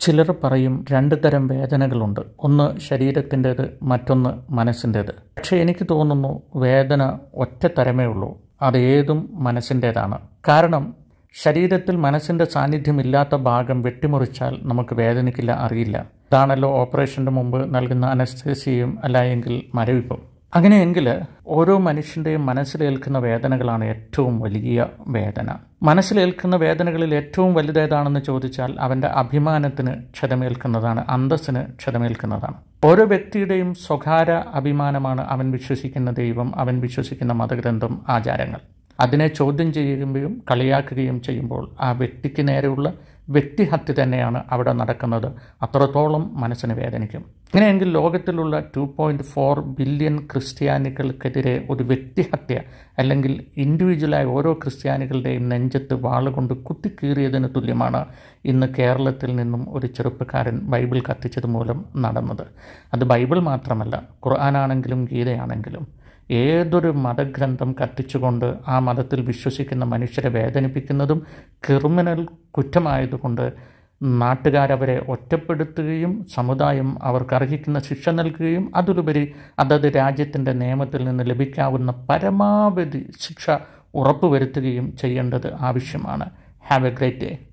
ചിലർ പറയും രണ്ട് തരം വേദനകളുണ്ട് ഒന്ന് ശരീരത്തിൻ്റേത് മറ്റൊന്ന് മനസ്സിൻ്റേത് പക്ഷേ എനിക്ക് തോന്നുന്നു വേദന ഒറ്റ തരമേ ഉള്ളൂ അതേതും മനസ്സിൻ്റേതാണ് കാരണം ശരീരത്തിൽ മനസ്സിൻ്റെ സാന്നിധ്യമില്ലാത്ത ഭാഗം വെട്ടിമുറിച്ചാൽ നമുക്ക് വേദനിക്കില്ല അറിയില്ല ഇതാണല്ലോ ഓപ്പറേഷൻ്റെ മുമ്പ് നൽകുന്ന അനസ്തേസിയയും അല്ല എങ്കിൽ മരവിപ്പും അങ്ങനെയെങ്കിൽ ഓരോ മനുഷ്യൻ്റെയും മനസ്സിലേൽക്കുന്ന വേദനകളാണ് ഏറ്റവും വലിയ വേദന മനസ്സിലേൽക്കുന്ന വേദനകളിൽ ഏറ്റവും വലുതേതാണെന്ന് ചോദിച്ചാൽ അവൻ്റെ അഭിമാനത്തിന് ക്ഷതമേൽക്കുന്നതാണ് അന്തസ്സിന് ക്ഷതമേൽക്കുന്നതാണ് ഓരോ വ്യക്തിയുടെയും സ്വകാര്യ അഭിമാനമാണ് അവൻ വിശ്വസിക്കുന്ന ദൈവം അവൻ വിശ്വസിക്കുന്ന മതഗ്രന്ഥം ആചാരങ്ങൾ അതിനെ ചോദ്യം ചെയ്യുകയും കളിയാക്കുകയും ചെയ്യുമ്പോൾ ആ വ്യക്തിക്ക് നേരെയുള്ള വ്യക്തിഹത്യ തന്നെയാണ് അവിടെ നടക്കുന്നത് അത്രത്തോളം മനസ്സിന് വേദനിക്കും അങ്ങനെയെങ്കിൽ ലോകത്തിലുള്ള ടു പോയിൻറ്റ് ഫോർ ബില്യൺ ക്രിസ്ത്യാനികൾക്കെതിരെ ഒരു വ്യക്തിഹത്യ അല്ലെങ്കിൽ ഇൻഡിവിജ്വലായ ഓരോ ക്രിസ്ത്യാനികളുടെയും നെഞ്ചത്ത് വാളുകൊണ്ട് കുത്തിക്കീറിയതിന് തുല്യമാണ് ഇന്ന് കേരളത്തിൽ നിന്നും ഒരു ചെറുപ്പക്കാരൻ ബൈബിൾ കത്തിച്ചത് മൂലം നടന്നത് അത് ബൈബിൾ മാത്രമല്ല ഖുർആനാണെങ്കിലും ഗീതയാണെങ്കിലും ഏതൊരു മതഗ്രന്ഥം കത്തിച്ചുകൊണ്ട് ആ മതത്തിൽ വിശ്വസിക്കുന്ന മനുഷ്യരെ വേദനിപ്പിക്കുന്നതും ക്രിമിനൽ കുറ്റമായതുകൊണ്ട് നാട്ടുകാരവരെ ഒറ്റപ്പെടുത്തുകയും സമുദായം അവർക്ക് അർഹിക്കുന്ന ശിക്ഷ നൽകുകയും അതിലുപരി അതത് രാജ്യത്തിൻ്റെ നിയമത്തിൽ നിന്ന് ലഭിക്കാവുന്ന പരമാവധി ശിക്ഷ ഉറപ്പുവരുത്തുകയും ചെയ്യേണ്ടത് ആവശ്യമാണ് ഹാവ് എ ഗ്രേറ്റ് ഡേ